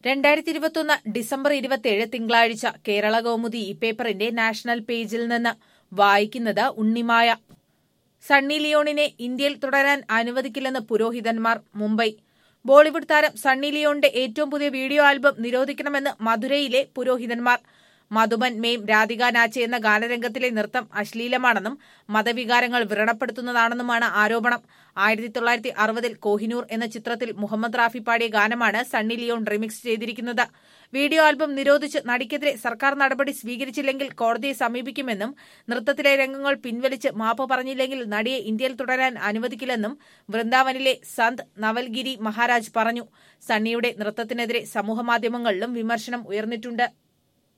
രണ്ടായിരത്തി ഇരുപത്തൊന്ന് ഡിസംബർ ഇരുപത്തിയേഴ് തിങ്കളാഴ്ച കേരള കൗമുദി ഈ പേപ്പറിന്റെ നാഷണൽ പേജിൽ നിന്ന് വായിക്കുന്നത് ഉണ്ണിമായ സണ്ണി ലിയോണിനെ ഇന്ത്യയിൽ തുടരാൻ അനുവദിക്കില്ലെന്ന് പുരോഹിതന്മാർ മുംബൈ ബോളിവുഡ് താരം സണ്ണി ലിയോണിന്റെ ഏറ്റവും പുതിയ വീഡിയോ ആൽബം നിരോധിക്കണമെന്ന് മധുരയിലെ പുരോഹിതന്മാർ മധുബൻ മെയിം രാധിക നാച്ചെ എന്ന ഗാനരംഗത്തിലെ നൃത്തം അശ്ലീലമാണെന്നും മതവികാരങ്ങൾ വ്രണപ്പെടുത്തുന്നതാണെന്നുമാണ് ആരോപണം ആയിരത്തി തൊള്ളായിരത്തി അറുപതിൽ കോഹിനൂർ എന്ന ചിത്രത്തിൽ മുഹമ്മദ് റാഫി പാടിയ ഗാനമാണ് സണ്ണി ലിയോൺ റിമിക്സ് ചെയ്തിരിക്കുന്നത് വീഡിയോ ആൽബം നിരോധിച്ച് നടിക്കെതിരെ സർക്കാർ നടപടി സ്വീകരിച്ചില്ലെങ്കിൽ കോടതിയെ സമീപിക്കുമെന്നും നൃത്തത്തിലെ രംഗങ്ങൾ പിൻവലിച്ച് മാപ്പ് പറഞ്ഞില്ലെങ്കിൽ നടിയെ ഇന്ത്യയിൽ തുടരാൻ അനുവദിക്കില്ലെന്നും വൃന്ദാവനിലെ സന്ത് നവൽഗിരി മഹാരാജ് പറഞ്ഞു സണ്ണിയുടെ നൃത്തത്തിനെതിരെ സമൂഹമാധ്യമങ്ങളിലും വിമർശനം ഉയർന്നിട്ടുണ്ട്